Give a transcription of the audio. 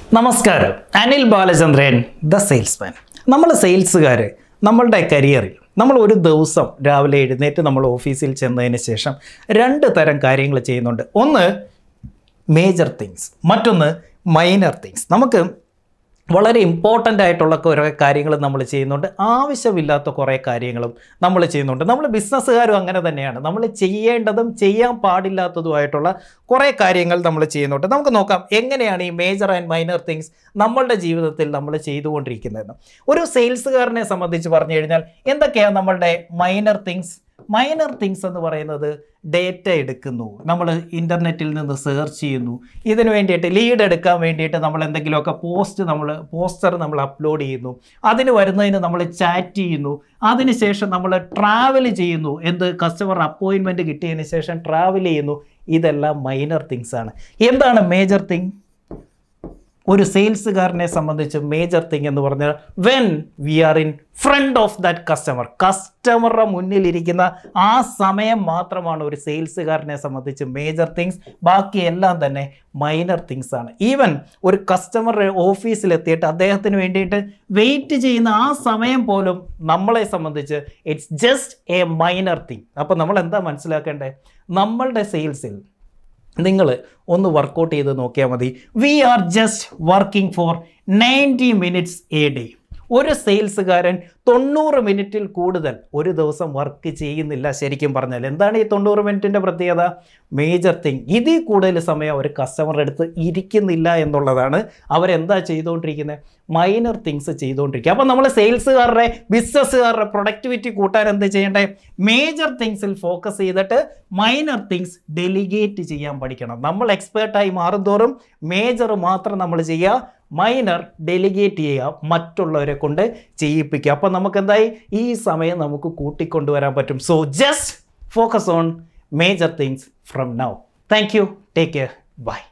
നമസ്കാരം Anil Balachandran the salesman നമ്മൾ സെയിൽസുകാർ നമ്മളുടെ കരിയറിൽ നമ്മൾ ഒരു ദിവസം രാവിലെ എഴുന്നേറ്റ് നമ്മൾ ഓഫീസിൽ ചെന്നതിന് ശേഷം രണ്ട് തരം കാര്യങ്ങൾ ചെയ്യുന്നുണ്ട് ഒന്ന് മേജർ തിങ്സ് മറ്റൊന്ന് മൈനർ തിങ്സ് നമുക്ക് വളരെ ഇമ്പോർട്ടൻ്റ് ആയിട്ടുള്ള കുറേ കാര്യങ്ങൾ നമ്മൾ ചെയ്യുന്നുണ്ട് ആവശ്യമില്ലാത്ത കുറേ കാര്യങ്ങളും നമ്മൾ ചെയ്യുന്നുണ്ട് നമ്മൾ ബിസിനസ്സുകാരും അങ്ങനെ തന്നെയാണ് നമ്മൾ ചെയ്യേണ്ടതും ചെയ്യാൻ പാടില്ലാത്തതുമായിട്ടുള്ള കുറേ കാര്യങ്ങൾ നമ്മൾ ചെയ്യുന്നുണ്ട് നമുക്ക് നോക്കാം എങ്ങനെയാണ് ഈ മേജർ ആൻഡ് മൈനർ തിങ്സ് നമ്മളുടെ ജീവിതത്തിൽ നമ്മൾ ചെയ്തുകൊണ്ടിരിക്കുന്നതെന്ന് ഒരു സെയിൽസുകാരനെ സംബന്ധിച്ച് പറഞ്ഞു കഴിഞ്ഞാൽ എന്തൊക്കെയാണ് നമ്മളുടെ മൈനർ തിങ്സ് മൈനർ തിങ്സ് എന്ന് പറയുന്നത് ഡേറ്റ എടുക്കുന്നു നമ്മൾ ഇൻ്റർനെറ്റിൽ നിന്ന് സെർച്ച് ചെയ്യുന്നു ഇതിന് വേണ്ടിയിട്ട് ലീഡ് എടുക്കാൻ വേണ്ടിയിട്ട് നമ്മൾ എന്തെങ്കിലുമൊക്കെ പോസ്റ്റ് നമ്മൾ പോസ്റ്റർ നമ്മൾ അപ്ലോഡ് ചെയ്യുന്നു അതിന് വരുന്നതിന് നമ്മൾ ചാറ്റ് ചെയ്യുന്നു അതിനുശേഷം നമ്മൾ ട്രാവൽ ചെയ്യുന്നു എന്ത് കസ്റ്റമർ അപ്പോയിൻമെൻറ്റ് കിട്ടിയതിന് ശേഷം ട്രാവൽ ചെയ്യുന്നു ഇതെല്ലാം മൈനർ തിങ്സ് ആണ് എന്താണ് മേജർ തിങ് ഒരു സെയിൽസുകാരനെ സംബന്ധിച്ച് മേജർ തിങ് എന്ന് പറഞ്ഞാൽ when we are in front of that customer കസ്റ്റമറുടെ മുന്നിലിരിക്കുന്ന ആ സമയം മാത്രമാണ് ഒരു സെയിൽസുകാരനെ സംബന്ധിച്ച് മേജർ തിങ്സ് ബാക്കി എല്ലാം തന്നെ മൈനർ തിങ്സ് ആണ് ഈവൻ ഒരു കസ്റ്റമർ ഓഫീസിലെത്തിയിട്ട് അദ്ദേഹത്തിന് വേണ്ടിയിട്ട് വെയിറ്റ് ചെയ്യുന്ന ആ സമയം പോലും നമ്മളെ സംബന്ധിച്ച് it's just a minor thing അപ്പോൾ നമ്മൾ എന്താ മനസ്സിലാക്കേണ്ടത് നമ്മളുടെ സെയിൽസിൽ നിങ്ങൾ ഒന്ന് വർക്കൗട്ട് ചെയ്ത് നോക്കിയാൽ മതി we are just working for ninety minutes a day ഒരു സെയിൽസുകാരൻ തൊണ്ണൂറ് മിനിറ്റിൽ കൂടുതൽ ഒരു ദിവസം വർക്ക് ചെയ്യുന്നില്ല ശരിക്കും പറഞ്ഞാൽ എന്താണ് ഈ തൊണ്ണൂറ് മിനിറ്റിൻ്റെ പ്രത്യേകത മേജർ തിങ് ഇതിൽ കൂടുതൽ സമയം ഒരു കസ്റ്റമറുടെ അടുത്ത് ഇരിക്കുന്നില്ല എന്നുള്ളതാണ് അവരെന്താ ചെയ്തുകൊണ്ടിരിക്കുന്നത് മൈനർ തിങ്സ് ചെയ്തുകൊണ്ടിരിക്കുക അപ്പോൾ നമ്മൾ സെയിൽസുകാരുടെ ബിസിനസ്സുകാരുടെ പ്രൊഡക്ടിവിറ്റി കൂട്ടാൻ എന്ത് ചെയ്യേണ്ടത് മേജർ തിങ്സിൽ ഫോക്കസ് ചെയ്തിട്ട് മൈനർ തിങ്സ് ഡെലിഗേറ്റ് ചെയ്യാൻ പഠിക്കണം നമ്മൾ എക്സ്പേർട്ടായി മാറുന്തോറും മേജർ മാത്രം നമ്മൾ ചെയ്യുക മൈനർ ഡെലിഗേറ്റ് ചെയ്യുക മറ്റുള്ളവരെ കൊണ്ട് ചെയ്യിപ്പിക്കുക അപ്പോൾ നമുക്ക് എന്തായി ഈ സമയം നമുക്ക് കൂട്ടിക്കൊണ്ടുവരാൻ പറ്റും so just focus on major things from now thank you take care by